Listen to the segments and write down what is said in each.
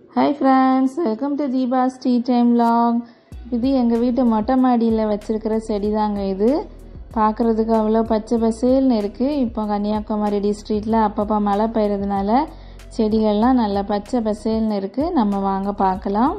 hi friends welcome to Deepa's tea time long இது எங்கள் வீட்டு மொட்டை மாடியில் வச்சுருக்கிற செடி தாங்க இது பார்க்குறதுக்கு அவ்வளோ பச்சை பசேல்னு இருக்குது இப்போ கன்னியாகுமரி டிஸ்ட்ரிக்டில் அப்பப்போ மழை பெய்யறதுனால செடிகள்லாம் நல்லா பச்சை பசேல்னு இருக்குது நம்ம வாங்க பார்க்கலாம்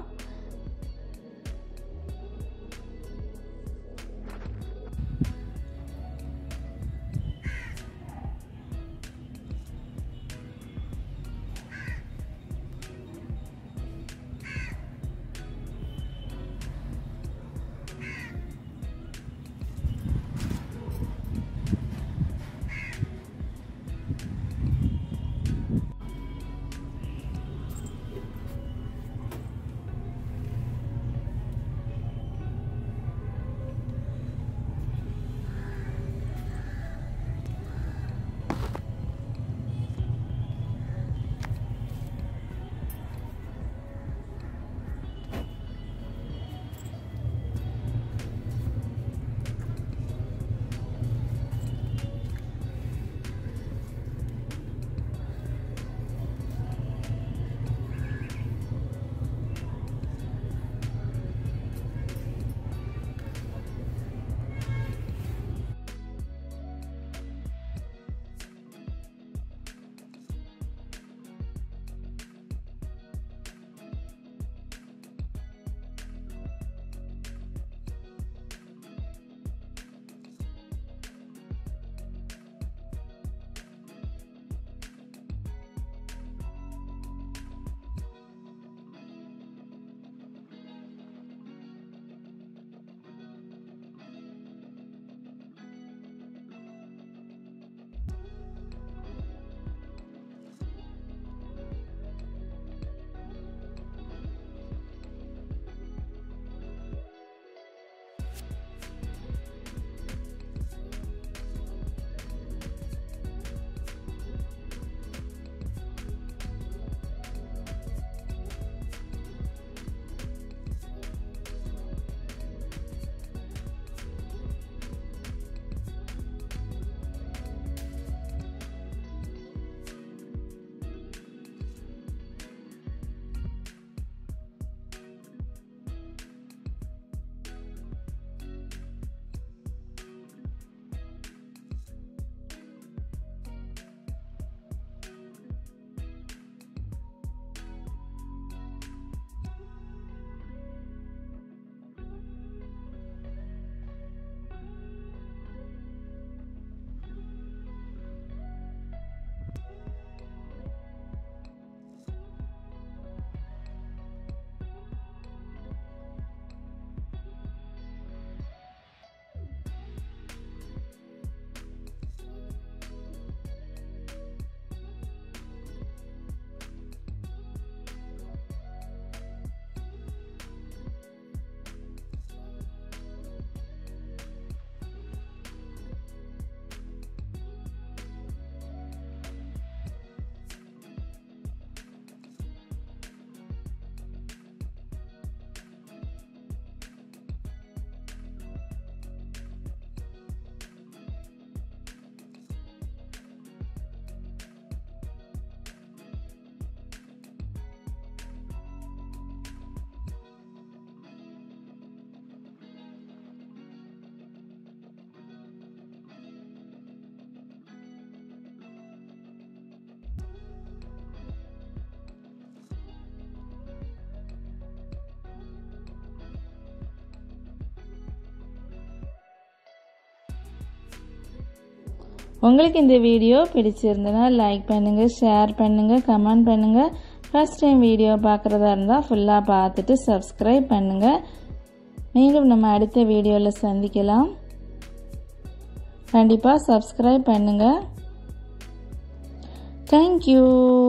உங்களுக்கு இந்த வீடியோ பிடிச்சிருந்தனா லைக் பண்ணுங்கள் ஷேர் பண்ணுங்கள் கமெண்ட் பண்ணுங்கள் ஃபஸ்ட் டைம் வீடியோ பார்க்குறதா இருந்தால் ஃபுல்லாக பார்த்துட்டு சப்ஸ்கிரைப் பண்ணுங்கள் மீண்டும் நம்ம அடுத்த வீடியோவில் சந்திக்கலாம் கண்டிப்பாக சப்ஸ்கிரைப் பண்ணுங்கள் தேங்க்யூ